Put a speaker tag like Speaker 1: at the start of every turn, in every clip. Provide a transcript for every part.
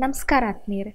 Speaker 1: ನಮಸ್ಕಾರ ಆತ್ಮೀಯರೇ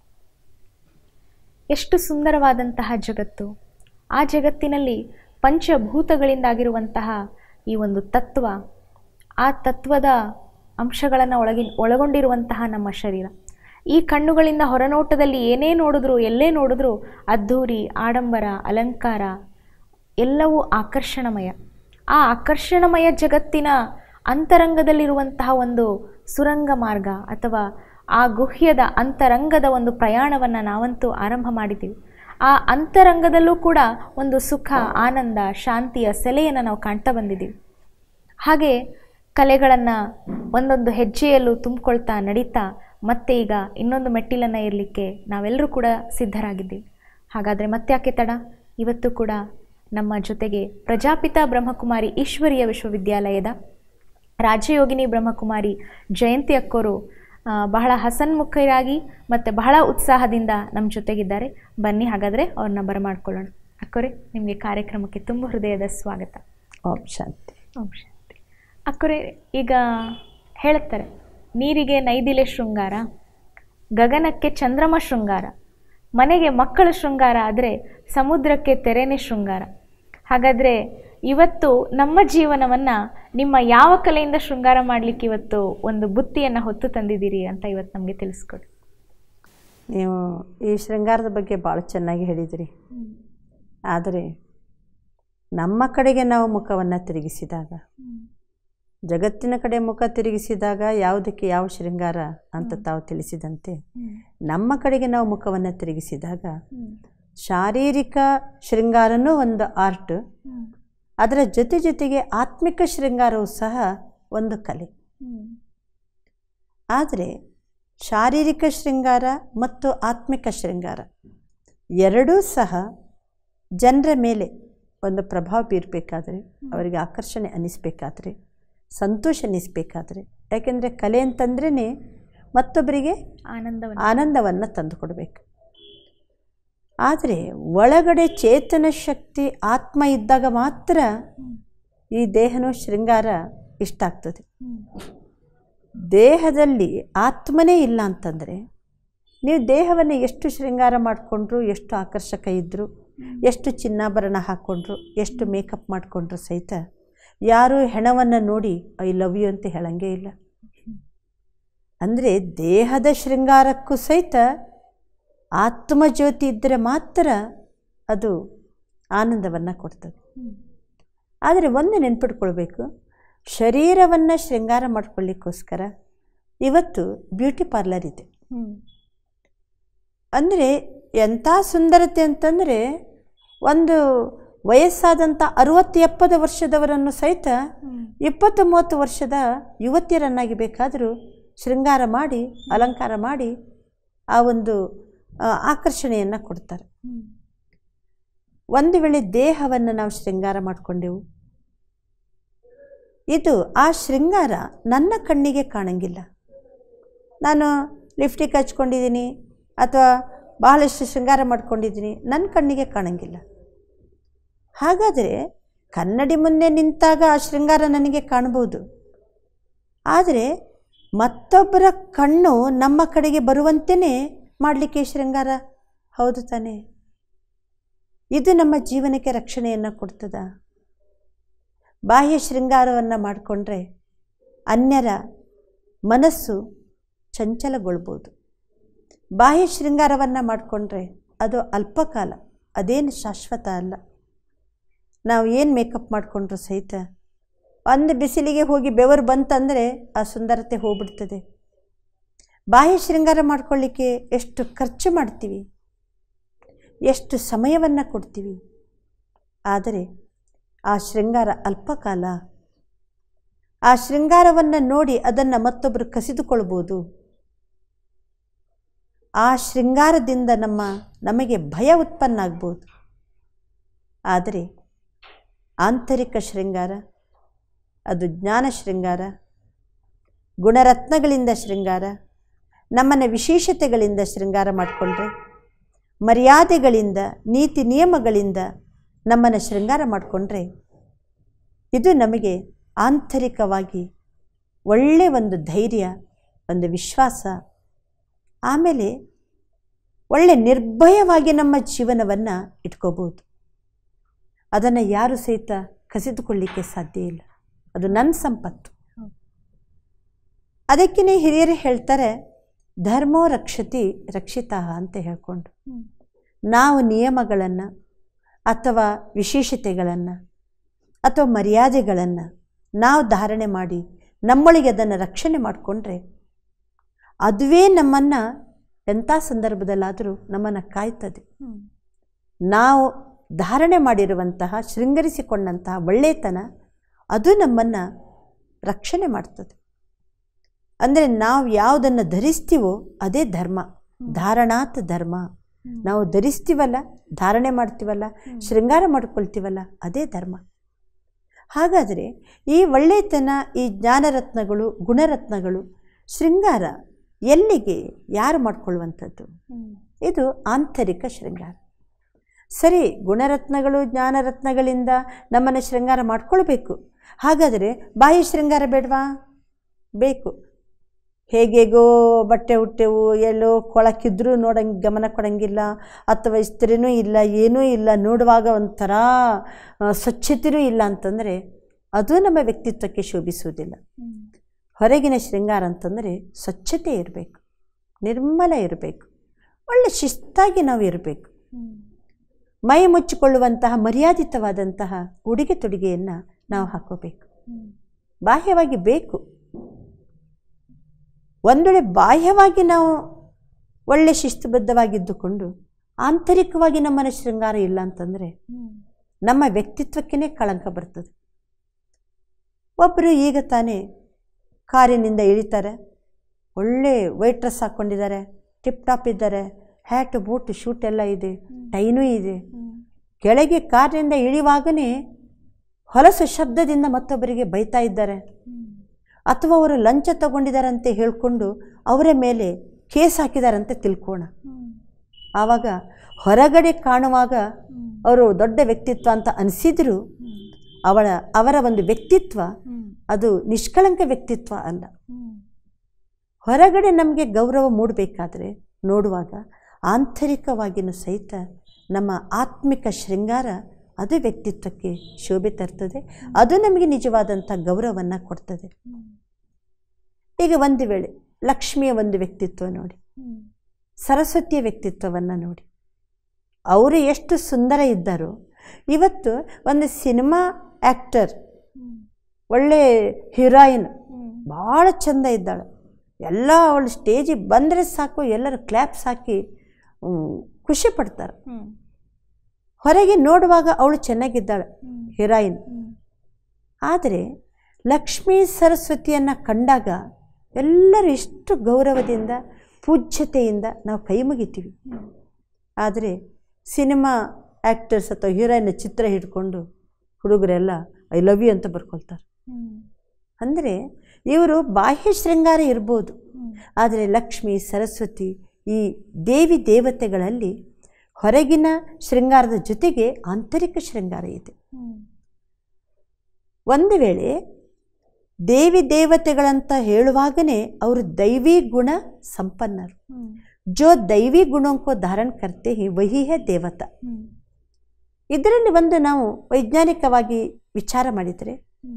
Speaker 1: ಎಷ್ಟು ಸುಂದರವಾದಂತಹ ಜಗತ್ತು ಆ ಜಗತ್ತಿನಲ್ಲಿ ಪಂಚಭೂತಗಳಿಂದಾಗಿರುವಂತಹ ಈ ಒಂದು ತತ್ವ ಆ ತತ್ವದ ಅಂಶಗಳನ್ನು ಒಳಗಿ ಒಳಗೊಂಡಿರುವಂತಹ ನಮ್ಮ ಶರೀರ ಈ ಕಣ್ಣುಗಳಿಂದ ಹೊರನೋಟದಲ್ಲಿ ಏನೇ ನೋಡಿದ್ರು ಎಲ್ಲೇ ನೋಡಿದ್ರು ಅದ್ಧೂರಿ ಆಡಂಬರ ಅಲಂಕಾರ ಎಲ್ಲವೂ ಆಕರ್ಷಣಮಯ ಆ ಆಕರ್ಷಣಮಯ ಜಗತ್ತಿನ ಅಂತರಂಗದಲ್ಲಿರುವಂತಹ ಒಂದು ಸುರಂಗ ಮಾರ್ಗ ಅಥವಾ ಆ ಗುಹ್ಯದ ಅಂತರಂಗದ ಒಂದು ಪ್ರಯಾಣವನ್ನು ನಾವಂತೂ ಆರಂಭ ಮಾಡಿದ್ದೀವಿ ಆ ಅಂತರಂಗದಲ್ಲೂ ಕೂಡ ಒಂದು ಸುಖ ಆನಂದ ಶಾಂತಿಯ ಸೆಲೆಯನ್ನು ನಾವು ಕಾಣ್ತಾ ಬಂದಿದ್ದೀವಿ ಹಾಗೆ ಕಲೆಗಳನ್ನು ಒಂದೊಂದು ಹೆಜ್ಜೆಯಲ್ಲೂ ತುಂಬಿಕೊಳ್ತಾ ನಡೀತಾ ಮತ್ತೆ ಈಗ ಇನ್ನೊಂದು ಮೆಟ್ಟಿಲನ್ನು ಇರಲಿಕ್ಕೆ ನಾವೆಲ್ಲರೂ ಕೂಡ ಸಿದ್ಧರಾಗಿದ್ದೀವಿ ಹಾಗಾದರೆ ಮತ್ತೆ ಯಾಕೆ ತಡ ಇವತ್ತು ಕೂಡ ನಮ್ಮ ಜೊತೆಗೆ ಪ್ರಜಾಪಿತ ಬ್ರಹ್ಮಕುಮಾರಿ ಈಶ್ವರೀಯ ವಿಶ್ವವಿದ್ಯಾಲಯದ ರಾಜಯೋಗಿನಿ ಬ್ರಹ್ಮಕುಮಾರಿ ಜಯಂತಿ ಅಕ್ಕೋರು ಆ, ಬಹಳ ಹಸನ್ಮುಖರಾಗಿ ಮತ್ತು ಬಹಳ ಉತ್ಸಾಹದಿಂದ ನಮ್ಮ ಜೊತೆಗಿದ್ದಾರೆ ಬನ್ನಿ ಹಾಗಾದರೆ ಅವ್ರನ್ನ ಬರಮಾಡ್ಕೊಳ್ಳೋಣ ಅಕ್ಕೋರೆ ನಿಮಗೆ ಕಾರ್ಯಕ್ರಮಕ್ಕೆ ತುಂಬ ಹೃದಯದ ಸ್ವಾಗತ
Speaker 2: ಓಂ ಶಾಂತಿ
Speaker 1: ಓಂ ಶಾಂತಿ ಅಕ್ಕರೆ ಈಗ ಹೇಳುತ್ತಾರೆ ನೀರಿಗೆ ನೈದಿಲೆ ಶೃಂಗಾರ ಗಗನಕ್ಕೆ ಚಂದ್ರಮ ಶೃಂಗಾರ ಮನೆಗೆ ಮಕ್ಕಳ ಶೃಂಗಾರ ಆದರೆ ಸಮುದ್ರಕ್ಕೆ ತೆರೆನೇ ಶೃಂಗಾರ ಹಾಗಾದರೆ ಇವತ್ತು ನಮ್ಮ ಜೀವನವನ್ನು ನಿಮ್ಮ ಯಾವ ಕಲೆಯಿಂದ ಶೃಂಗಾರ ಮಾಡಲಿಕ್ಕೆ ಇವತ್ತು ಒಂದು ಬುತ್ತಿಯನ್ನು ಹೊತ್ತು ತಂದಿದ್ದೀರಿ ಅಂತ ಇವತ್ತು ನಮಗೆ ತಿಳಿಸ್ಕೊಡಿ
Speaker 2: ನೀವು ಈ ಶೃಂಗಾರದ ಬಗ್ಗೆ ಭಾಳ ಚೆನ್ನಾಗಿ ಹೇಳಿದಿರಿ ಆದರೆ ನಮ್ಮ ಕಡೆಗೆ ನಾವು ಮುಖವನ್ನು ತಿರುಗಿಸಿದಾಗ ಜಗತ್ತಿನ ಕಡೆ ಮುಖ ತಿರುಗಿಸಿದಾಗ ಯಾವುದಕ್ಕೆ ಯಾವ ಶೃಂಗಾರ ಅಂತ ತಾವು ತಿಳಿಸಿದಂತೆ ನಮ್ಮ ಕಡೆಗೆ ನಾವು ಮುಖವನ್ನು ತಿರುಗಿಸಿದಾಗ ಶಾರೀರಿಕ ಶೃಂಗಾರನೂ ಒಂದು ಆರ್ಟ್ ಅದರ ಜೊತೆ ಜೊತೆಗೆ ಆತ್ಮಿಕ ಶೃಂಗಾರವೂ ಸಹ ಒಂದು ಕಲೆ ಆದರೆ ಶಾರೀರಿಕ ಶೃಂಗಾರ ಮತ್ತು ಆತ್ಮಿಕ ಶೃಂಗಾರ ಎರಡೂ ಸಹ ಜನರ ಮೇಲೆ ಒಂದು ಪ್ರಭಾವ ಬೀರಬೇಕಾದ್ರೆ ಅವರಿಗೆ ಆಕರ್ಷಣೆ ಅನ್ನಿಸ್ಬೇಕಾದ್ರೆ ಸಂತೋಷ ಅನ್ನಿಸ್ಬೇಕಾದ್ರೆ ಯಾಕೆಂದರೆ ಕಲೆ ಅಂತಂದ್ರೇ ಮತ್ತೊಬ್ಬರಿಗೆ
Speaker 1: ಆನಂದವನ್ನು
Speaker 2: ಆನಂದವನ್ನು ತಂದುಕೊಡ್ಬೇಕು ಆದರೆ ಒಳಗಡೆ ಚೇತನ ಶಕ್ತಿ ಆತ್ಮ ಇದ್ದಾಗ ಮಾತ್ರ ಈ ದೇಹನೂ ಶೃಂಗಾರ ಇಷ್ಟ ಆಗ್ತದೆ ದೇಹದಲ್ಲಿ ಆತ್ಮನೇ ಇಲ್ಲ ಅಂತಂದರೆ ನೀವು ದೇಹವನ್ನು ಎಷ್ಟು ಶೃಂಗಾರ ಮಾಡಿಕೊಂಡ್ರು ಎಷ್ಟು ಆಕರ್ಷಕ ಇದ್ದರು ಎಷ್ಟು ಚಿನ್ನಾಭರಣ ಹಾಕ್ಕೊಂಡ್ರು ಎಷ್ಟು ಮೇಕಪ್ ಮಾಡಿಕೊಂಡ್ರು ಸಹಿತ ಯಾರೂ ಹೆಣವನ್ನು ನೋಡಿ ಐ ಲವ್ ಯು ಅಂತ ಹೇಳಂಗೇ ಇಲ್ಲ ಅಂದರೆ ದೇಹದ ಶೃಂಗಾರಕ್ಕೂ ಸಹಿತ ಆತ್ಮಜ್ಯೋತಿ ಇದ್ದರೆ ಮಾತ್ರ ಅದು ಆನಂದವನ್ನು ಕೊಡ್ತದೆ ಆದರೆ ಒಂದು ನೆನ್ಪಿಟ್ಕೊಳ್ಬೇಕು ಶರೀರವನ್ನು ಶೃಂಗಾರ ಮಾಡ್ಕೊಳ್ಳಿಕ್ಕೋಸ್ಕರ ಇವತ್ತು ಬ್ಯೂಟಿ ಪಾರ್ಲರ್ ಇದೆ ಅಂದರೆ ಎಂಥ ಸುಂದರತೆ ಅಂತಂದರೆ ಒಂದು ವಯಸ್ಸಾದಂಥ ಅರುವತ್ತು ಎಪ್ಪತ್ತು ವರ್ಷದವರನ್ನು ಸಹಿತ ಇಪ್ಪತ್ತು ಮೂವತ್ತು ವರ್ಷದ ಯುವತಿಯರನ್ನಾಗಿ ಬೇಕಾದರೂ ಶೃಂಗಾರ ಮಾಡಿ ಅಲಂಕಾರ ಮಾಡಿ ಆ ಒಂದು ಆ, ಆಕರ್ಷಣೆಯನ್ನು ಕೊಡ್ತಾರೆ ಒಂದು ವೇಳೆ ದೇಹವನ್ನು ನಾವು ಶೃಂಗಾರ ಮಾಡಿಕೊಂಡೆವು ಇದು ಆ ಶೃಂಗಾರ ನನ್ನ ಕಣ್ಣಿಗೆ ಕಾಣಂಗಿಲ್ಲ ನಾನು ಲಿಫ್ಟಿಕ್ ಹಚ್ಕೊಂಡಿದ್ದೀನಿ ಅಥವಾ ಬಹಳಷ್ಟು ಶೃಂಗಾರ ಮಾಡ್ಕೊಂಡಿದ್ದೀನಿ ನನ್ನ ಕಣ್ಣಿಗೆ ಕಾಣಂಗಿಲ್ಲ ಹಾಗಾದರೆ ಕನ್ನಡಿ ಮುಂದೆ ನಿಂತಾಗ ಆ ಶೃಂಗಾರ ನನಗೆ ಕಾಣ್ಬೋದು ಆದರೆ ಮತ್ತೊಬ್ಬರ ಕಣ್ಣು ನಮ್ಮ ಕಡೆಗೆ ಬರುವಂತೆಯೇ ಮಾಡಲಿಕ್ಕೆ ಶೃಂಗಾರ ಹೌದು ತಾನೇ ಇದು ನಮ್ಮ ಜೀವನಕ್ಕೆ ರಕ್ಷಣೆಯನ್ನು ಕೊಡ್ತದ ಬಾಹ್ಯ ಶೃಂಗಾರವನ್ನು ಮಾಡಿಕೊಂಡ್ರೆ ಅನ್ಯರ ಮನಸ್ಸು ಚಂಚಲಗೊಳ್ಬೋದು ಬಾಹ್ಯ ಶೃಂಗಾರವನ್ನು ಮಾಡಿಕೊಂಡ್ರೆ ಅದು ಅಲ್ಪಕಾಲ ಅದೇನು ಶಾಶ್ವತ ಅಲ್ಲ ನಾವು ಏನು ಮೇಕಪ್ ಮಾಡಿಕೊಂಡ್ರು ಸಹಿತ ಒಂದು ಬಿಸಿಲಿಗೆ ಹೋಗಿ ಬೆವರು ಬಂತಂದರೆ ಆ ಸುಂದರತೆ ಹೋಗ್ಬಿಡ್ತದೆ ಬಾಹ್ಯ ಶೃಂಗಾರ ಮಾಡ್ಕೊಳ್ಳಿಕ್ಕೆ ಎಷ್ಟು ಖರ್ಚು ಮಾಡ್ತೀವಿ ಎಷ್ಟು ಸಮಯವನ್ನು ಕೊಡ್ತೀವಿ ಆದರೆ ಆ ಶೃಂಗಾರ ಅಲ್ಪಕಾಲ ಆ ಶೃಂಗಾರವನ್ನು ನೋಡಿ ಅದನ್ನು ಮತ್ತೊಬ್ಬರು ಕಸಿದುಕೊಳ್ಬೋದು ಆ ಶೃಂಗಾರದಿಂದ ನಮ್ಮ ನಮಗೆ ಭಯ ಉತ್ಪನ್ನ ಆಗ್ಬೋದು ಆದರೆ ಆಂತರಿಕ ಶೃಂಗಾರ ಅದು ಜ್ಞಾನ ಶೃಂಗಾರ ಗುಣರತ್ನಗಳಿಂದ ಶೃಂಗಾರ ನಮ್ಮನ್ನು ವಿಶೇಷತೆಗಳಿಂದ ಶೃಂಗಾರ ಮಾಡಿಕೊಂಡ್ರೆ ಮರ್ಯಾದೆಗಳಿಂದ ನೀತಿ ನಿಯಮಗಳಿಂದ ನಮ್ಮನ್ನು ಶೃಂಗಾರ ಮಾಡಿಕೊಂಡ್ರೆ ಇದು ನಮಗೆ ಆಂತರಿಕವಾಗಿ ಒಳ್ಳೆಯ ಒಂದು ಧೈರ್ಯ ಒಂದು ವಿಶ್ವಾಸ ಆಮೇಲೆ ಒಳ್ಳೆ ನಿರ್ಭಯವಾಗಿ ನಮ್ಮ ಜೀವನವನ್ನು ಇಟ್ಕೋಬೋದು ಅದನ್ನು ಯಾರು ಸಹಿತ ಕಸಿದುಕೊಳ್ಳಿಕ್ಕೆ ಸಾಧ್ಯ ಇಲ್ಲ ಅದು ನನ್ನ ಸಂಪತ್ತು ಅದಕ್ಕೇ ಹಿರಿಯರು ಹೇಳ್ತಾರೆ ಧರ್ಮೋ ರಕ್ಷತಿ ರಕ್ಷಿತ ಅಂತ ಹೇಳ್ಕೊಂಡು ನಾವು ನಿಯಮಗಳನ್ನು ಅಥವಾ ವಿಶೇಷತೆಗಳನ್ನು ಅಥವಾ ಮರ್ಯಾದೆಗಳನ್ನು ನಾವು ಧಾರಣೆ ಮಾಡಿ ನಮ್ಮೊಳಗೆ ಅದನ್ನು ರಕ್ಷಣೆ ಮಾಡಿಕೊಂಡ್ರೆ ಅದುವೇ ನಮ್ಮನ್ನು ಎಂಥ ಸಂದರ್ಭದಲ್ಲಾದರೂ ನಮ್ಮನ್ನು ಕಾಯ್ತದೆ ನಾವು ಧಾರಣೆ ಮಾಡಿರುವಂತಹ ಶೃಂಗರಿಸಿಕೊಂಡಂತಹ ಒಳ್ಳೆತನ ಅದು ನಮ್ಮನ್ನು ರಕ್ಷಣೆ ಮಾಡ್ತದೆ ಅಂದರೆ ನಾವು ಯಾವುದನ್ನು ಧರಿಸ್ತೀವೋ ಅದೇ ಧರ್ಮ ಧಾರಣಾತ್ ಧರ್ಮ ನಾವು ಧರಿಸ್ತೀವಲ್ಲ ಧಾರಣೆ ಮಾಡ್ತೀವಲ್ಲ ಶೃಂಗಾರ ಮಾಡ್ಕೊಳ್ತೀವಲ್ಲ ಅದೇ ಧರ್ಮ ಹಾಗಾದರೆ ಈ ಒಳ್ಳೆತನ ಈ ಜ್ಞಾನರತ್ನಗಳು ಗುಣರತ್ನಗಳು ಶೃಂಗಾರ ಎಲ್ಲಿಗೆ ಯಾರು ಮಾಡ್ಕೊಳ್ಳುವಂಥದ್ದು ಇದು ಆಂತರಿಕ ಶೃಂಗಾರ ಸರಿ ಗುಣರತ್ನಗಳು ಜ್ಞಾನರತ್ನಗಳಿಂದ ನಮ್ಮನ್ನು ಶೃಂಗಾರ ಮಾಡ್ಕೊಳ್ಬೇಕು ಹಾಗಾದರೆ ಬಾಹ್ಯ ಶೃಂಗಾರ ಬೇಡವಾ ಬೇಕು ಹೇಗೇಗೋ ಬಟ್ಟೆ ಹುಟ್ಟೆವು ಎಲ್ಲೋ ಕೊಳಕಿದ್ರೂ ನೋಡಂಗೆ ಗಮನ ಕೊಡಂಗಿಲ್ಲ ಅಥವಾ ಇಸ್ತ್ರಿನೂ ಇಲ್ಲ ಏನೂ ಇಲ್ಲ ನೋಡುವಾಗ ಒಂಥರ ಆ, ಸ್ವಚ್ಛತೆಯೂ ಇಲ್ಲ ಅಂತಂದರೆ ಅದು ನಮ್ಮ ವ್ಯಕ್ತಿತ್ವಕ್ಕೆ ಶೋಭಿಸುವುದಿಲ್ಲ ಹೊರಗಿನ ಶೃಂಗಾರ ಅಂತಂದರೆ ಸ್ವಚ್ಛತೆ ಇರಬೇಕು ನಿರ್ಮಲ ಇರಬೇಕು ಒಳ್ಳೆ ಶಿಸ್ತಾಗಿ ನಾವು ಇರಬೇಕು ಮೈ ಮುಚ್ಚಿಕೊಳ್ಳುವಂತಹ ಮರ್ಯಾದಿತವಾದಂತಹ ಉಡುಗೆ ತೊಡುಗೆಯನ್ನು ನಾವು ಹಾಕೋಬೇಕು ಬಾಹ್ಯವಾಗಿ ಬೇಕು ಒಂದೊಳ್ಳೆ ಬಾಹ್ಯವಾಗಿ ನಾವು ಒಳ್ಳೆ ಶಿಸ್ತುಬದ್ಧವಾಗಿದ್ದುಕೊಂಡು ಆಂತರಿಕವಾಗಿ ನಮ್ಮನ ಶೃಂಗಾರ ಇಲ್ಲ ಅಂತಂದರೆ ನಮ್ಮ ವ್ಯಕ್ತಿತ್ವಕ್ಕೇ ಕಳಂಕ ಬರ್ತದೆ ಒಬ್ಬರು ಈಗ ತಾನೇ ಕಾರಿನಿಂದ ಇಳಿತಾರೆ ಒಳ್ಳೆ ವೈಟ್ ಡ್ರೆಸ್ ಹಾಕ್ಕೊಂಡಿದ್ದಾರೆ ಟಿಪ್ ಟಾಪ್ ಇದ್ದಾರೆ ಹ್ಯಾಟ್ ಬೂಟ್ ಶೂಟ್ ಎಲ್ಲ ಇದೆ ಟೈನೂ ಇದೆ ಕೆಳಗೆ ಕಾರಿನಿಂದ ಇಳಿವಾಗನೇ ಹೊಲಸು ಶಬ್ದದಿಂದ ಮತ್ತೊಬ್ಬರಿಗೆ ಬೈತಾ ಇದ್ದಾರೆ ಅಥವಾ ಅವರು ಲಂಚ ತಗೊಂಡಿದ್ದಾರೆ ಅಂತ ಹೇಳಿಕೊಂಡು ಅವರ ಮೇಲೆ ಕೇಸ್ ಹಾಕಿದಾರಂತೆ ತಿಳ್ಕೋಣ ಆವಾಗ ಹೊರಗಡೆ ಕಾಣುವಾಗ ಅವರು ದೊಡ್ಡ ವ್ಯಕ್ತಿತ್ವ ಅಂತ ಅನಿಸಿದ್ರು ಅವಳ ಅವರ ಒಂದು ವ್ಯಕ್ತಿತ್ವ ಅದು ನಿಷ್ಕಳಂಕ ವ್ಯಕ್ತಿತ್ವ ಅಲ್ಲ ಹೊರಗಡೆ ನಮಗೆ ಗೌರವ ಮೂಡಬೇಕಾದ್ರೆ ನೋಡುವಾಗ ಆಂತರಿಕವಾಗಿಯೂ ಸಹಿತ ನಮ್ಮ ಆತ್ಮಿಕ ಶೃಂಗಾರ ಅದು ವ್ಯಕ್ತಿತ್ವಕ್ಕೆ ಶೋಭೆ ತರ್ತದೆ ಅದು ನಮಗೆ ನಿಜವಾದಂಥ ಗೌರವವನ್ನು ಕೊಡ್ತದೆ ಈಗ ಒಂದು ವೇಳೆ ಲಕ್ಷ್ಮಿಯ ಒಂದು ವ್ಯಕ್ತಿತ್ವ ನೋಡಿ ಸರಸ್ವತಿಯ ವ್ಯಕ್ತಿತ್ವವನ್ನು ನೋಡಿ ಅವರು ಎಷ್ಟು ಸುಂದರ ಇದ್ದಾರೋ ಇವತ್ತು ಒಂದು ಸಿನಿಮಾ ಆ್ಯಕ್ಟರ್ ಒಳ್ಳೆ ಹೀರಾಯಿನ್ ಭಾಳ ಚಂದ ಇದ್ದಾಳೆ ಎಲ್ಲ ಅವಳು ಸ್ಟೇಜಿಗೆ ಬಂದರೆ ಸಾಕು ಎಲ್ಲರೂ ಕ್ಲ್ಯಾಪ್ಸ್ ಹಾಕಿ ಹ್ಮ್, ಖುಷಿ ಪಡ್ತಾರೆ ಹೊರಗೆ ನೋಡುವಾಗ ಅವಳು ಚೆನ್ನಾಗಿದ್ದಾಳೆ ಹೀರಾಯಿನ್ ಆದರೆ ಲಕ್ಷ್ಮೀ ಸರಸ್ವತಿಯನ್ನು ಕಂಡಾಗ ಎಲ್ಲರೂ ಎಷ್ಟು ಗೌರವದಿಂದ ಪೂಜ್ಯತೆಯಿಂದ ನಾವು ಕೈ ಮುಗಿತೀವಿ ಆದರೆ ಸಿನಿಮಾ ಆ್ಯಕ್ಟರ್ಸ್ ಅಥವಾ ಹೀರೋಯಿನ್ ಚಿತ್ರ ಹಿಡ್ಕೊಂಡು ಹುಡುಗರೆಲ್ಲ ಐ ಲವ್ ಯು ಅಂತ ಬರ್ಕೊಳ್ತಾರೆ ಅಂದರೆ ಇವರು ಬಾಹ್ಯ ಶೃಂಗಾರ ಇರ್ಬೋದು ಆದರೆ ಲಕ್ಷ್ಮಿ ಸರಸ್ವತಿ ಈ ದೇವಿ ದೇವತೆಗಳಲ್ಲಿ ಹೊರಗಿನ ಶೃಂಗಾರದ ಜೊತೆಗೆ ಆಂತರಿಕ ಶೃಂಗಾರ ಇದೆ ಒಂದು ವೇಳೆ ದೇವಿ ದೇವತೆಗಳಂತ ಹೇಳುವಾಗನೇ ಅವರು ದೈವಿ ಗುಣ ಸಂಪನ್ನರು ಜೋ ದೈವಿ ಗುಣಕ್ಕೋ ಧಾರಣ ಕರ್ತೆ ಹಿ ವಹಿ ಹೇ ದೇವತಾ ಇದರಲ್ಲಿ ಒಂದು ನಾವು ವೈಜ್ಞಾನಿಕವಾಗಿ ವಿಚಾರ ಮಾಡಿದರೆ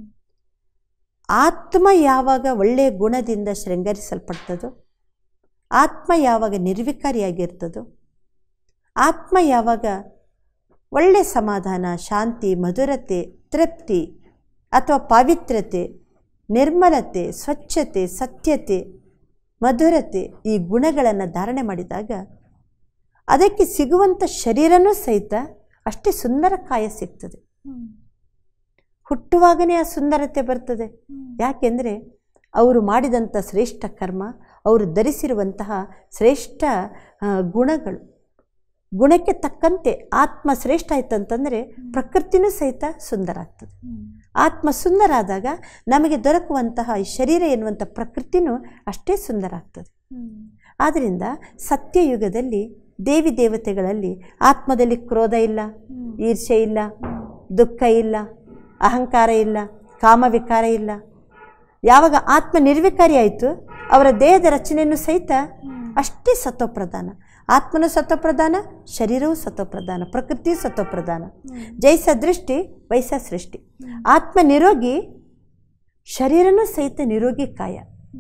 Speaker 2: ಆತ್ಮ ಯಾವಾಗ ಒಳ್ಳೆಯ ಗುಣದಿಂದ ಶೃಂಗರಿಸಲ್ಪಡ್ತದೋ ಆತ್ಮ ಯಾವಾಗ ನಿರ್ವಿಕಾರಿಯಾಗಿರ್ತದೋ ಆತ್ಮ ಯಾವಾಗ ಒಳ್ಳೆಯ ಸಮಾಧಾನ ಶಾಂತಿ ಮಧುರತೆ ತೃಪ್ತಿ ಅಥವಾ ಪಾವಿತ್ರ್ಯತೆ ನಿರ್ಮಲತೆ ಸ್ವಚ್ಛತೆ ಸತ್ಯತೆ ಮಧುರತೆ ಈ ಗುಣಗಳನ್ನು ಧಾರಣೆ ಮಾಡಿದಾಗ ಅದಕ್ಕೆ ಸಿಗುವಂಥ ಶರೀರನೂ ಸಹಿತ ಅಷ್ಟೇ ಸುಂದರ ಕಾಯ ಸಿಗ್ತದೆ ಹುಟ್ಟುವಾಗನೇ ಆ ಸುಂದರತೆ ಬರ್ತದೆ ಯಾಕೆಂದರೆ ಅವರು ಮಾಡಿದಂಥ ಶ್ರೇಷ್ಠ ಕರ್ಮ ಅವರು ಧರಿಸಿರುವಂತಹ ಶ್ರೇಷ್ಠ ಆ, ಗುಣಗಳು ಗುಣಕ್ಕೆ ತಕ್ಕಂತೆ ಆತ್ಮ ಶ್ರೇಷ್ಠ ಆಯ್ತಂತಂದರೆ ಪ್ರಕೃತಿನೂ ಸಹಿತ ಸುಂದರ ಆಗ್ತದೆ ಆತ್ಮ ಸುಂದರ ಆದಾಗ ನಮಗೆ ದೊರಕುವಂತಹ ಈ ಶರೀರ ಎನ್ನುವಂಥ ಪ್ರಕೃತಿನೂ ಅಷ್ಟೇ ಸುಂದರ ಆಗ್ತದೆ ಆದ್ದರಿಂದ ಸತ್ಯಯುಗದಲ್ಲಿ ದೇವಿ ದೇವತೆಗಳಲ್ಲಿ ಆತ್ಮದಲ್ಲಿ ಕ್ರೋಧ ಇಲ್ಲ ಈರ್ಷೆ ಇಲ್ಲ ದುಃಖ ಇಲ್ಲ ಅಹಂಕಾರ ಇಲ್ಲ ಕಾಮವಿಕಾರ ಇಲ್ಲ ಯಾವಾಗ ಆತ್ಮ ನಿರ್ವಿಕಾರಿ ಆಯಿತು ಅವರ ದೇಹದ ರಚನೆಯನ್ನು ಸಹಿತ ಅಷ್ಟೇ ಸತ್ವಪ್ರಧಾನ ಆತ್ಮನು ಸತ್ವಪ್ರಧಾನ ಶರೀರವು ಸತ್ವಪ್ರಧಾನ ಪ್ರಕೃತಿ ಸತ್ವಪ್ರಧಾನ ಜೈಸ ದೃಷ್ಟಿ ವೈಸ ಸೃಷ್ಟಿ ಆತ್ಮ ನಿರೋಗಿ ಶರೀರನೂ ಸಹಿತ ನಿರೋಗಿ ಕಾಯ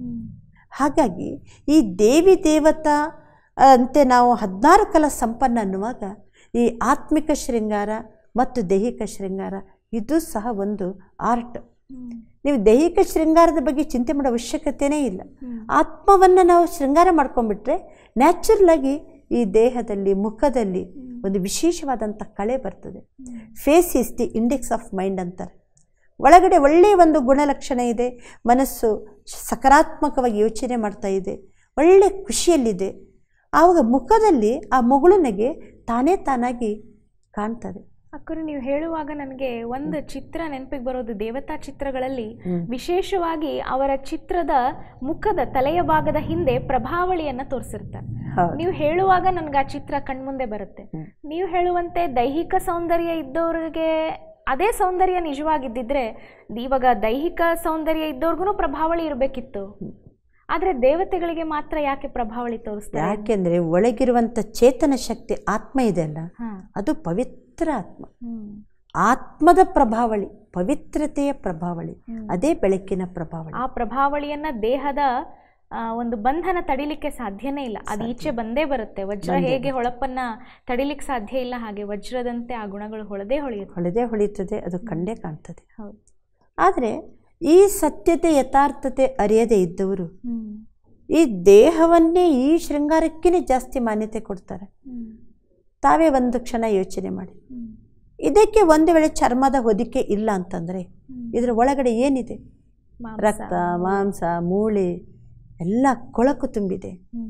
Speaker 2: ಹಾಗಾಗಿ ಈ ದೇವಿ ದೇವತಾ ಅಂತೆ ನಾವು ಹದಿನಾರು ಕಲ ಸಂಪನ್ನ ಅನ್ನುವಾಗ ಈ ಆತ್ಮಿಕ ಶೃಂಗಾರ ಮತ್ತು ದೈಹಿಕ ಶೃಂಗಾರ ಇದು ಸಹ ಒಂದು ಆರ್ಟ್ ನೀವು ದೈಹಿಕ ಶೃಂಗಾರದ ಬಗ್ಗೆ ಚಿಂತೆ ಮಾಡೋ ಅವಶ್ಯಕತೆಯೇ ಇಲ್ಲ ಆತ್ಮವನ್ನು ನಾವು ಶೃಂಗಾರ ಮಾಡ್ಕೊಂಡ್ಬಿಟ್ರೆ ನ್ಯಾಚುರಲ್ ಆಗಿ ಈ ದೇಹದಲ್ಲಿ ಮುಖದಲ್ಲಿ ಒಂದು ವಿಶೇಷವಾದಂಥ ಕಳೆ ಬರ್ತದೆ face is the index of mind ಅಂತಾರೆ ಒಳಗಡೆ ಒಳ್ಳೆಯ ಒಂದು ಗುಣಲಕ್ಷಣ ಇದೆ ಮನಸ್ಸು ಸಕಾರಾತ್ಮಕವಾಗಿ ಯೋಚನೆ ಮಾಡ್ತಾ ಇದೆ ಒಳ್ಳೆ ಖುಷಿಯಲ್ಲಿದೆ ಆವಾಗ ಮುಖದಲ್ಲಿ ಆ ಮುಗುಳುನಗೆ ತಾನೇ ತಾನಾಗಿ ಕಾಣ್ತದೆ
Speaker 1: ಅಕ್ಕರು ನೀವು ಹೇಳುವಾಗ ನನಗೆ ಒಂದು ಚಿತ್ರ ನೆನಪಿಗೆ ಬರೋದು ದೇವತಾ ಚಿತ್ರಗಳಲ್ಲಿ ವಿಶೇಷವಾಗಿ ಅವರ ಚಿತ್ರದ ಮುಖದ ತಲೆಯ ಭಾಗದ ಹಿಂದೆ ಪ್ರಭಾವಳಿಯನ್ನ ತೋರಿಸಿರ್ತಾರೆ
Speaker 2: ಹೌದು
Speaker 1: ನೀವು ಹೇಳುವಾಗ ನನಗೆ ಆ ಚಿತ್ರ ಕಣ್ಮುಂದೆ ಬರುತ್ತೆ ನೀವು ಹೇಳುವಂತೆ ದೈಹಿಕ ಸೌಂದರ್ಯ ಇದ್ದವ್ರಿಗೆ ಅದೇ ಸೌಂದರ್ಯ ನಿಜವಾಗಿದ್ದಿದ್ರೆ ಇವಾಗ ದೈಹಿಕ ಸೌಂದರ್ಯ ಇದ್ದವ್ರಿಗೂ ಪ್ರಭಾವಳಿ ಇರಬೇಕಿತ್ತು ಆದ್ರೆ ದೇವತೆಗಳಿಗೆ ಮಾತ್ರ ಯಾಕೆ ಪ್ರಭಾವಳಿ ತೋರಿಸ್ತಾರೆ
Speaker 2: ಯಾಕೆಂದರೆ ಒಳಗಿರುವಂಥ ಚೇತನ ಶಕ್ತಿ ಆತ್ಮ ಇದೆಯಲ್ಲ
Speaker 1: ಹಾ
Speaker 2: ಅದು ಪವಿತ್ರ ಆತ್ಮ
Speaker 1: ಹ್ಮ್
Speaker 2: ಆತ್ಮದ ಪ್ರಭಾವಳಿ ಪವಿತ್ರತೆಯ ಪ್ರಭಾವಳಿ
Speaker 1: ಹ್ಮ್.
Speaker 2: ಅದೇ ಬೆಳಕಿನ ಪ್ರಭಾವಳಿ
Speaker 1: ಆ ಪ್ರಭಾವಳಿಯನ್ನ ದೇಹದ ಆ, ಒಂದು ಬಂಧನ ತಡಿಲಿಕ್ಕೆ ಸಾಧ್ಯನೇ ಇಲ್ಲ ಅದು ಈಚೆ ಬಂದೇ ಬರುತ್ತೆ ವಜ್ರ ಹೇಗೆ ಹೊಳಪನ್ನ ತಡಿಲಿಕ್ಕೆ ಸಾಧ್ಯ ಇಲ್ಲ ಹಾಗೆ ವಜ್ರದಂತೆ ಆ ಗುಣಗಳು ಹೊಳದೇ ಹೊಳೆಯುತ್ತೆ
Speaker 2: ಹೊಳೆದೇ ಹೊಳಿತದೆ ಅದು ಕಂಡೇ ಕಾಣ್ತದೆ
Speaker 1: ಹೌದು
Speaker 2: ಆದರೆ ಈ ಸತ್ಯತೆ ಯಥಾರ್ಥತೆ ಅರಿಯದೇ ಇದ್ದವರು
Speaker 1: ಹ್ಮ್
Speaker 2: ಈ ದೇಹವನ್ನೇ ಈ ಶೃಂಗಾರಕ್ಕೇ ಜಾಸ್ತಿ ಮಾನ್ಯತೆ ಕೊಡ್ತಾರೆ
Speaker 1: ಹ್ಮ್
Speaker 2: ತಾವೇ ಒಂದು ಕ್ಷಣ ಯೋಚನೆ ಮಾಡಿ
Speaker 1: ಹ್ಮ್
Speaker 2: ಇದಕ್ಕೆ ಒಂದು ವೇಳೆ ಚರ್ಮದ ಹೊದಿಕೆ ಇಲ್ಲ ಅಂತಂದರೆ
Speaker 1: ಹ್ಮ್.
Speaker 2: ಇದರ ಒಳಗಡೆ ಏನಿದೆ
Speaker 1: ಮಾಂಸ.
Speaker 2: ರಕ್ತ ಮಾಂಸ ಮೂಳೆ ಎಲ್ಲ ಕೊಳಕು ತುಂಬಿದೆ
Speaker 1: ಹ್ಮ್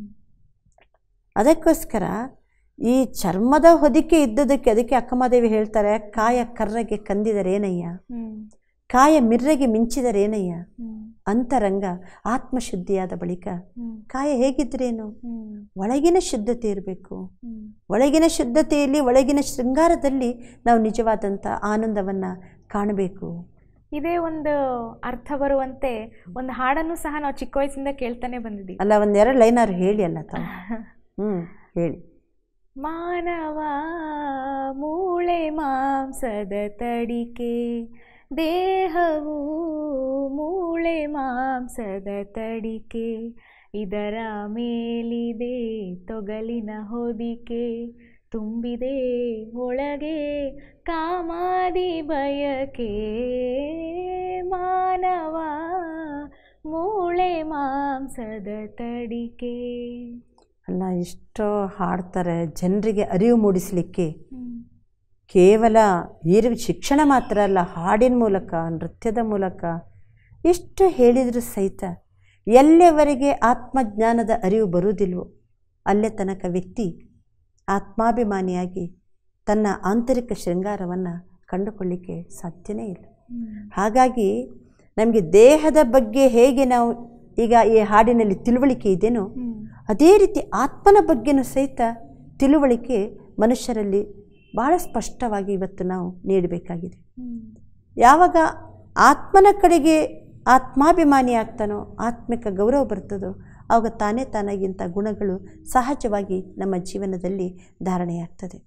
Speaker 2: ಅದಕ್ಕೋಸ್ಕರ ಈ ಚರ್ಮದ ಹೊದಿಕೆ ಇದ್ದದಕ್ಕೆ ಅದಕ್ಕೆ ಅಕ್ಕಮದೇವಿ ಹೇಳ್ತಾರೆ ಕಾಯ ಕರ್ರಗೆ ಕಂದಿದರೆ ಏನಯ್ಯ
Speaker 1: ಹ್ಮ್
Speaker 2: ಕಾಯ ಮಿರ್ರಗೆ ಮಿಂಚಿದರೆ ಏನಯ್ಯ
Speaker 1: ಹ್ಮ್
Speaker 2: ಅಂತರಂಗ ಆತ್ಮಶುದ್ಧಿಯಾದ ಬಳಿಕ
Speaker 1: ಹ್ಮ್
Speaker 2: ಕಾಯ ಹೇಗಿದ್ರೇನು
Speaker 1: ಹ್ಮ್
Speaker 2: ಒಳಗಿನ ಶುದ್ಧತೆ ಇರಬೇಕು
Speaker 1: ಹ್ಮ್
Speaker 2: ಒಳಗಿನ ಶುದ್ಧತೆಯಲ್ಲಿ ಒಳಗಿನ ಶೃಂಗಾರದಲ್ಲಿ ನಾವು ನಿಜವಾದಂಥ ಆನಂದವನ್ನು ಕಾಣಬೇಕು
Speaker 1: ಇದೇ ಒಂದು ಅರ್ಥ ಬರುವಂತೆ ಒಂದು ಹಾಡನ್ನು ಸಹ ನಾವು ಚಿಕ್ಕ ವಯಸ್ಸಿಂದ ಕೇಳ್ತಾನೆ ಬಂದಿದ್ದೀವಿ
Speaker 2: ಅಲ್ಲ ಒಂದೆರಡು ಲೈನಾರು ಹೇಳಿ ಅಲ್ಲ ತಾವು ಹ್ಞೂ ಹೇಳಿ
Speaker 1: ಮಾನವ ಮೂಳೆ ಮಾಂಸದ ತಡಿಕೆ ದೇಹವು ಮೂಳೆ ಮಾಂಸದ ತಡಿಕೆ ಇದರ ಮೇಲಿದೆ ತೊಗಲಿನ ಹೊದಿಕೆ ತುಂಬಿದೆ ಒಳಗೆ ಕಾಮಾದಿ ಬಯಕೆ ಮಾನವ ಮೂಳೆ ಮಾಂಸದ ತಡಿಕೆ
Speaker 2: ಅಲ್ಲ ಎಷ್ಟೋ ಹಾಡ್ತಾರೆ ಜನರಿಗೆ ಅರಿವು ಮೂಡಿಸಲಿಕ್ಕೆ
Speaker 1: ಹ್ಮ್.
Speaker 2: ಕೇವಲ ವೀರ ಶಿಕ್ಷಣ ಮಾತ್ರ ಅಲ್ಲ ಹಾಡಿನ ಮೂಲಕ ನೃತ್ಯದ ಮೂಲಕ ಎಷ್ಟು ಹೇಳಿದರೂ ಸಹಿತ ಎಲ್ಲಿವರೆಗೆ ಆತ್ಮಜ್ಞಾನದ ಅರಿವು ಬರುವುದಿಲ್ವೋ ಅಲ್ಲೇ ತನಕ ವ್ಯಕ್ತಿ ಆತ್ಮಾಭಿಮಾನಿಯಾಗಿ ತನ್ನ ಆಂತರಿಕ ಶೃಂಗಾರವನ್ನು ಕಂಡುಕೊಳ್ಳಿಕ್ಕೆ ಸಾಧ್ಯನೇ ಇಲ್ಲ
Speaker 1: ಹ್ಮ್.
Speaker 2: ಹಾಗಾಗಿ ನಮಗೆ ದೇಹದ ಬಗ್ಗೆ ಹೇಗೆ ನಾವು ಈಗ ಈ ಹಾಡಿನಲ್ಲಿ ತಿಳುವಳಿಕೆ ಇದೆಯೋ
Speaker 1: ಹ್ಮ್.
Speaker 2: ಅದೇ ರೀತಿ ಆತ್ಮನ ಬಗ್ಗೆನೂ ಸಹಿತ ತಿಳುವಳಿಕೆ ಮನುಷ್ಯರಲ್ಲಿ ಭಾಳ ಸ್ಪಷ್ಟವಾಗಿ ಇವತ್ತು ನಾವು ನೀಡಬೇಕಾಗಿದೆ
Speaker 1: ಹ್ಮ್.
Speaker 2: ಯಾವಾಗ ಆತ್ಮನ ಕಡೆಗೆ ಆತ್ಮಾಭಿಮಾನಿ ಆಗ್ತಾನೋ ಆತ್ಮಿಕ ಗೌರವ ಬರ್ತದೋ ಆವಾಗ ತಾನೇ ತಾನಾಗಿಂಥ ಗುಣಗಳು ಸಹಜವಾಗಿ ನಮ್ಮ ಜೀವನದಲ್ಲಿ ಧಾರಣೆಯಾಗ್ತದೆ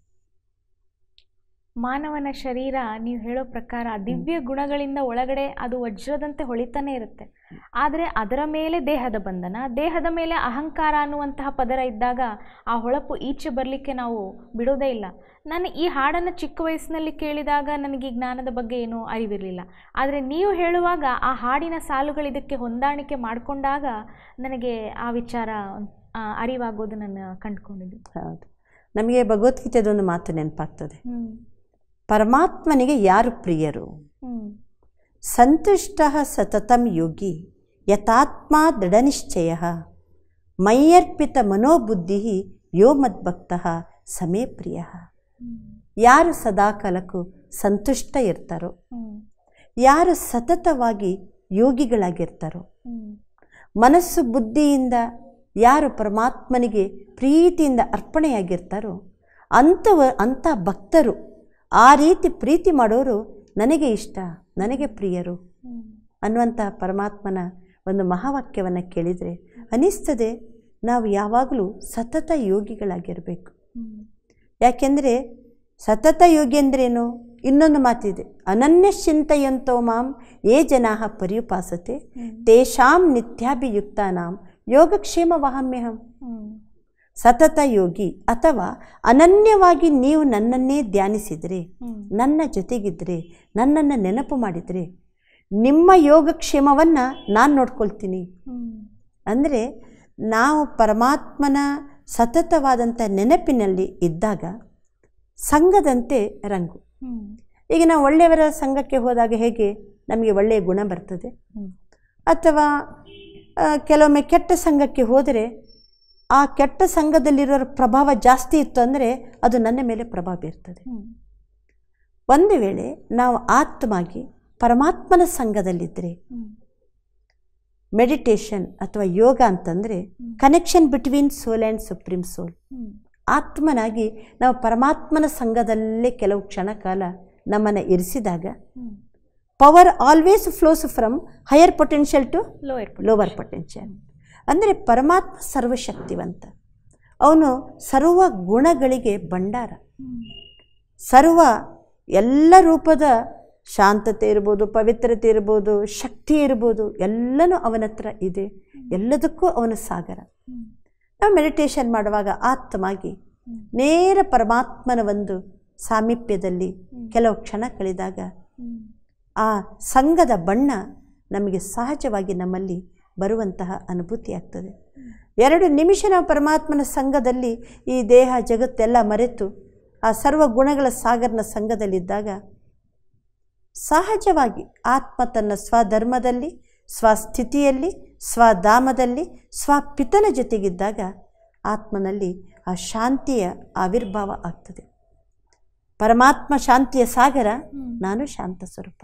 Speaker 1: ಮಾನವನ ಶರೀರ ನೀವು ಹೇಳೋ ಪ್ರಕಾರ ದಿವ್ಯ ಗುಣಗಳಿಂದ ಒಳಗಡೆ ಅದು ವಜ್ರದಂತೆ ಹೊಳಿತಾನೆ ಇರುತ್ತೆ ಆದರೆ ಅದರ ಮೇಲೆ ದೇಹದ ಬಂಧನ ದೇಹದ ಮೇಲೆ ಅಹಂಕಾರ ಅನ್ನುವಂತಹ ಪದರ ಇದ್ದಾಗ ಆ ಹೊಳಪು ಈಚೆ ಬರಲಿಕ್ಕೆ ನಾವು ಬಿಡೋದೇ ಇಲ್ಲ ನಾನು ಈ ಹಾಡನ್ನು ಚಿಕ್ಕ ವಯಸ್ಸಿನಲ್ಲಿ ಕೇಳಿದಾಗ ನನಗೆ ಈ ಜ್ಞಾನದ ಬಗ್ಗೆ ಏನೂ ಅರಿವಿರಲಿಲ್ಲ ಆದರೆ ನೀವು ಹೇಳುವಾಗ ಆ ಹಾಡಿನ ಸಾಲುಗಳು ಇದಕ್ಕೆ ಹೊಂದಾಣಿಕೆ ಮಾಡಿಕೊಂಡಾಗ ನನಗೆ ಆ ವಿಚಾರ ಆ, ಅರಿವಾಗೋದು ನಾನು ಕಂಡುಕೊಂಡಿದ್ದು
Speaker 2: ಹೌದು ನಮಗೆ ಭಗವದ್ಗೀತೆದೊಂದು ಮಾತು ನೆನಪಾಗ್ತದೆ
Speaker 1: ಹ್ಞೂ
Speaker 2: ಪರಮಾತ್ಮನಿಗೆ ಯಾರು ಪ್ರಿಯರು
Speaker 1: ಹ್ಞೂ
Speaker 2: ಸಂತುಷ್ಟ ಸತತಂ ಯೋಗಿ ಯಥಾತ್ಮ ದೃಢನಿಶ್ಚಯ ಮೈಯರ್ಪಿತ ಮನೋಬುದ್ಧಿ ಯೋ ಮದ್ಭಕ್ತ ಸಮೇ ಪ್ರಿಯ ಯಾರು ಸದಾಕಾಲಕ್ಕೂ ಸಂತುಷ್ಟ ಇರ್ತಾರೋ
Speaker 1: ಹ್ಞೂ
Speaker 2: ಯಾರು ಸತತವಾಗಿ ಯೋಗಿಗಳಾಗಿರ್ತಾರೋ
Speaker 1: ಹ್ಞೂ
Speaker 2: ಮನಸ್ಸು ಬುದ್ಧಿಯಿಂದ ಯಾರು ಪರಮಾತ್ಮನಿಗೆ ಪ್ರೀತಿಯಿಂದ ಅರ್ಪಣೆಯಾಗಿರ್ತಾರೋ ಅಂಥವ ಅಂಥ ಭಕ್ತರು ಆ ರೀತಿ ಪ್ರೀತಿ ಮಾಡೋರು ನನಗೆ ಇಷ್ಟ ನನಗೆ ಪ್ರಿಯರು
Speaker 1: ಹ್ಞೂ
Speaker 2: ಅನ್ನುವಂತಹ ಪರಮಾತ್ಮನ ಒಂದು ಮಹಾವಾಕ್ಯವನ್ನು ಕೇಳಿದರೆ ಅನಿಸ್ತದೆ ನಾವು ಯಾವಾಗಲೂ ಸತತ ಯೋಗಿಗಳಾಗಿರಬೇಕು ಯಾಕೆಂದರೆ ಸತತ ಯೋಗಿ ಅಂದ್ರೇನು ಇನ್ನೊಂದು ಮಾತಿದೆ ಅನನ್ಯ ಚಿಂತೆಯಂತೋ ಮಾಂ ಯೇ ಜನಾ ಪರ್ಯುಪಾಸತೆ ತೇಷಾಂ ನಿತ್ಯಾಭಿಯುಕ್ತಾನಾಂ ಯೋಗಕ್ಷೇಮ ವಹಮ್ಯಹಂ ಸತತ ಯೋಗಿ ಅಥವಾ ಅನನ್ಯವಾಗಿ ನೀವು ನನ್ನನ್ನೇ ಧ್ಯಾನಿಸಿದರೆ ನನ್ನ ಜೊತೆಗಿದ್ದರೆ ನನ್ನನ್ನು ನೆನಪು ಮಾಡಿದರೆ ನಿಮ್ಮ ಯೋಗಕ್ಷೇಮವನ್ನು ನಾನು ನೋಡ್ಕೊಳ್ತೀನಿ ಅಂದರೆ ನಾವು ಪರಮಾತ್ಮನ ಸತತವಾದಂಥ ನೆನಪಿನಲ್ಲಿ ಇದ್ದಾಗ ಸಂಘದಂತೆ ರಂಗು ಈಗ ನಾವು ಒಳ್ಳೆಯವರ ಸಂಘಕ್ಕೆ ಹೋದಾಗ ಹೇಗೆ ನಮಗೆ ಒಳ್ಳೆಯ ಗುಣ ಬರ್ತದೆ ಅಥವಾ ಆ, ಕೆಲವೊಮ್ಮೆ ಕೆಟ್ಟ ಸಂಘಕ್ಕೆ ಹೋದರೆ ಆ ಕೆಟ್ಟ ಸಂಘದಲ್ಲಿರೋರ ಪ್ರಭಾವ ಜಾಸ್ತಿ ಇತ್ತು ಅಂದರೆ ಅದು ನನ್ನ ಮೇಲೆ ಪ್ರಭಾವ ಬೀರ್ತದೆ ಒಂದು ವೇಳೆ ನಾವು ಆತ್ಮಾಗಿ ಪರಮಾತ್ಮನ ಸಂಘದಲ್ಲಿದ್ದರೆ ಮೆಡಿಟೇಷನ್ ಅಥವಾ ಯೋಗ ಅಂತಂದರೆ connection between soul and supreme soul ಆತ್ಮನಾಗಿ ನಾವು ಪರಮಾತ್ಮನ ಸಂಘದಲ್ಲೇ ಕೆಲವು ಕ್ಷಣ ಕಾಲ ನಮ್ಮನ್ನು ಇರಿಸಿದಾಗ power always flows from higher potential to
Speaker 1: lower
Speaker 2: lower potential ಅಂದರೆ ಪರಮಾತ್ಮ ಸರ್ವಶಕ್ತಿವಂತ ಅವನು ಸರ್ವ ಗುಣಗಳಿಗೆ ಭಂಡಾರ ಸರ್ವ ಎಲ್ಲ ರೂಪದ ಶಾಂತತೆ ಇರ್ಬೋದು ಪವಿತ್ರತೆ ಇರ್ಬೋದು ಶಕ್ತಿ ಇರ್ಬೋದು ಎಲ್ಲನೂ ಅವನ ಹತ್ರ ಇದೆ ಎಲ್ಲದಕ್ಕೂ ಅವನ ಸಾಗರ ನಾವು ಮೆಡಿಟೇಷನ್ ಮಾಡುವಾಗ ಆತ್ಮಾಗಿ ನೇರ ಪರಮಾತ್ಮನ ಒಂದು ಸಾಮೀಪ್ಯದಲ್ಲಿ ಕೆಲವು ಕ್ಷಣ ಕಳೆದಾಗ ಆ ಸಂಘದ ಬಣ್ಣ ನಮಗೆ ಸಹಜವಾಗಿ ನಮ್ಮಲ್ಲಿ ಬರುವಂತಹ ಅನುಭೂತಿ ಆಗ್ತದೆ ಎರಡು ನಿಮಿಷ ನಾವು ಪರಮಾತ್ಮನ ಸಂಘದಲ್ಲಿ ಈ ದೇಹ ಜಗತ್ತೆಲ್ಲ ಮರೆತು ಆ ಸರ್ವ ಗುಣಗಳ ಸಾಗರನ ಸಂಘದಲ್ಲಿದ್ದಾಗ ಸಹಜವಾಗಿ ಆತ್ಮ ತನ್ನ ಸ್ವಧರ್ಮದಲ್ಲಿ ಸ್ವಸ್ಥಿತಿಯಲ್ಲಿ ಸ್ವಧಾಮದಲ್ಲಿ ಸ್ವಪಿತನ ಜೊತೆಗಿದ್ದಾಗ ಆತ್ಮನಲ್ಲಿ ಆ ಶಾಂತಿಯ ಆವಿರ್ಭಾವ ಆಗ್ತದೆ ಪರಮಾತ್ಮ ಶಾಂತಿಯ ಸಾಗರ ನಾನು ಶಾಂತ ಸ್ವರೂಪ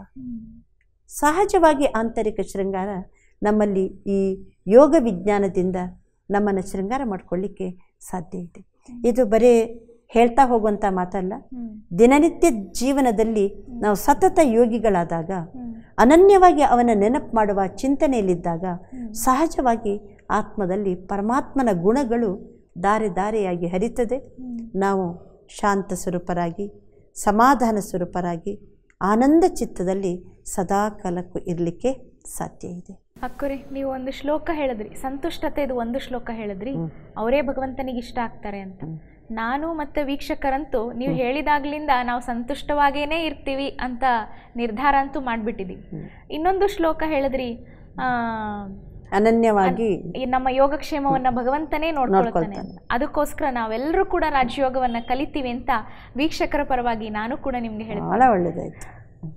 Speaker 2: ಸಹಜವಾಗಿ ಆಂತರಿಕ ಶೃಂಗಾರ ನಮ್ಮಲ್ಲಿ ಈ ಯೋಗ ವಿಜ್ಞಾನದಿಂದ ನಮ್ಮನ್ನು ಶೃಂಗಾರ ಮಾಡ್ಕೊಳ್ಳಿಕ್ಕೆ ಸಾಧ್ಯ ಇದೆ ಇದು ಬರೀ ಹೇಳ್ತಾ ಹೋಗುವಂಥ ಮಾತಲ್ಲ ದಿನನಿತ್ಯ ಜೀವನದಲ್ಲಿ ನಾವು ಸತತ ಯೋಗಿಗಳಾದಾಗ ಅನನ್ಯವಾಗಿ ಅವನ ನೆನಪು ಮಾಡುವ ಚಿಂತನೆಯಲ್ಲಿದ್ದಾಗ ಸಹಜವಾಗಿ ಆತ್ಮದಲ್ಲಿ ಪರಮಾತ್ಮನ ಗುಣಗಳು ದಾರಿ ದಾರಿಯಾಗಿ ಹರಿತದೆ ನಾವು ಶಾಂತ ಸ್ವರೂಪರಾಗಿ ಸಮಾಧಾನ ಸ್ವರೂಪರಾಗಿ ಆನಂದ ಚಿತ್ತದಲ್ಲಿ ಸದಾ ಕಾಲಕ್ಕೂ ಇರಲಿಕ್ಕೆ ಸಾಧ್ಯ ಇದೆ
Speaker 1: ಅಕ್ಕುರಿ ನೀವು ಒಂದು ಶ್ಲೋಕ ಹೇಳಿದ್ರಿ ಸಂತುಷ್ಟತೆದು ಒಂದು ಶ್ಲೋಕ ಹೇಳಿದ್ರಿ ಅವರೇ ಭಗವಂತನಿಗೆ ಇಷ್ಟ ಆಗ್ತಾರೆ ಅಂತ ನಾನು ಮತ್ತೆ ವೀಕ್ಷಕರಂತೂ ನೀವು ಹೇಳಿದಾಗ್ಲಿಂದ ನಾವು ಸಂತುಷ್ಟವಾಗೇನೆ ಇರ್ತೀವಿ ಅಂತ ನಿರ್ಧಾರ ಅಂತೂ ಮಾಡಿಬಿಟ್ಟಿದ್ದೀವಿ ಇನ್ನೊಂದು ಶ್ಲೋಕ ಹೇಳಿದ್ರಿ ಆ,
Speaker 2: ಅನನ್ಯವಾಗಿ
Speaker 1: ಈ ನಮ್ಮ ಯೋಗಕ್ಷೇಮವನ್ನ ಭಗವಂತನೇ ನೋಡ್ಕೊಳ್ತಾನೆ ಅಂತ ಅದಕ್ಕೋಸ್ಕರ ನಾವೆಲ್ಲರೂ ಕೂಡ ರಾಜಯೋಗವನ್ನ ಕಲಿತೀವಿ ಅಂತ ವೀಕ್ಷಕರ ಪರವಾಗಿ ನಾನು ಕೂಡ ನಿಮ್ಗೆ ಹೇಳ್ತೀನಿ
Speaker 2: ಭಾಳ ಒಳ್ಳೆಯದಾಯಿತು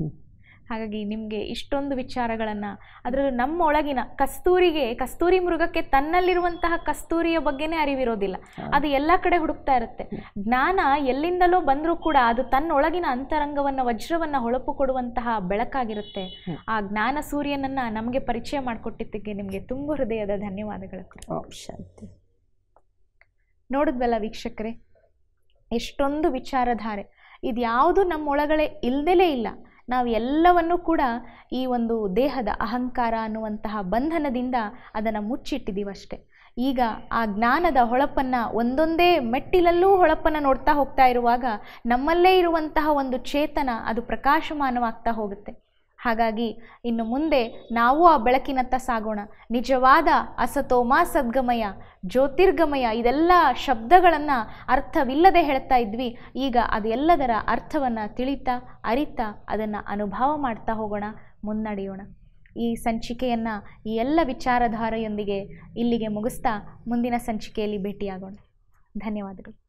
Speaker 1: ಹಾಗಾಗಿ ನಿಮಗೆ ಇಷ್ಟೊಂದು ವಿಚಾರಗಳನ್ನು ಅದರಲ್ಲೂ ನಮ್ಮ ಒಳಗಿನ ಕಸ್ತೂರಿಗೆ ಕಸ್ತೂರಿ ಮೃಗಕ್ಕೆ ತನ್ನಲ್ಲಿರುವಂತಹ ಕಸ್ತೂರಿಯ ಬಗ್ಗೆನೇ ಅರಿವಿರೋದಿಲ್ಲ ಅದು ಎಲ್ಲ ಕಡೆ ಹುಡುಕ್ತಾ ಇರುತ್ತೆ ಜ್ಞಾನ ಎಲ್ಲಿಂದಲೋ ಬಂದರೂ ಕೂಡ ಅದು ತನ್ನೊಳಗಿನ ಅಂತರಂಗವನ್ನು ವಜ್ರವನ್ನು ಹೊಳಪು ಕೊಡುವಂತಹ ಬೆಳಕಾಗಿರುತ್ತೆ ಆ ಜ್ಞಾನ ಸೂರ್ಯನನ್ನು ನಮಗೆ ಪರಿಚಯ ಮಾಡಿಕೊಟ್ಟಿದ್ದಕ್ಕೆ ನಿಮಗೆ ತುಂಬ ಹೃದಯದ ಧನ್ಯವಾದಗಳು
Speaker 2: ಓಂ ಶಾಂತಿ
Speaker 1: ನೋಡಿದ್ವಲ್ಲ ವೀಕ್ಷಕರೇ ಎಷ್ಟೊಂದು ವಿಚಾರಧಾರೆ ಇದ್ಯಾವುದು ನಮ್ಮೊಳಗಡೆ ಇಲ್ದಲೇ ಇಲ್ಲ ನಾವು ಎಲ್ಲವನ್ನೂ ಕೂಡ ಈ ಒಂದು ದೇಹದ ಅಹಂಕಾರ ಅನ್ನುವಂತಹ ಬಂಧನದಿಂದ ಅದನ್ನು ಮುಚ್ಚಿಟ್ಟಿದ್ದೀವಷ್ಟೆ ಈಗ ಆ ಜ್ಞಾನದ ಹೊಳಪನ್ನು ಒಂದೊಂದೇ ಮೆಟ್ಟಿಲಲ್ಲೂ ಹೊಳಪನ್ನು ನೋಡ್ತಾ ಹೋಗ್ತಾ ಇರುವಾಗ ನಮ್ಮಲ್ಲೇ ಇರುವಂತಹ ಒಂದು ಚೇತನ ಅದು ಪ್ರಕಾಶಮಾನವಾಗ್ತಾ ಹೋಗುತ್ತೆ ಹಾಗಾಗಿ ಇನ್ನು ಮುಂದೆ ನಾವು ಆ ಬೆಳಕಿನತ್ತ ಸಾಗೋಣ ನಿಜವಾದ ಅಸತೋಮ ಸದ್ಗಮಯ ಜ್ಯೋತಿರ್ಗಮಯ ಇದೆಲ್ಲ ಶಬ್ದಗಳನ್ನು ಅರ್ಥವಿಲ್ಲದೆ ಹೇಳ್ತಾ ಇದ್ವಿ ಈಗ ಅದೆಲ್ಲದರ ಅರ್ಥವನ್ನು ತಿಳಿತಾ ಅರಿತಾ ಅದನ್ನು ಅನುಭವ ಮಾಡ್ತಾ ಹೋಗೋಣ ಮುನ್ನಡೆಯೋಣ ಈ ಸಂಚಿಕೆಯನ್ನು ಈ ಎಲ್ಲ ವಿಚಾರಧಾರೆಯೊಂದಿಗೆ ಇಲ್ಲಿಗೆ ಮುಗಿಸ್ತಾ ಮುಂದಿನ ಸಂಚಿಕೆಯಲ್ಲಿ ಭೇಟಿಯಾಗೋಣ ಧನ್ಯವಾದಗಳು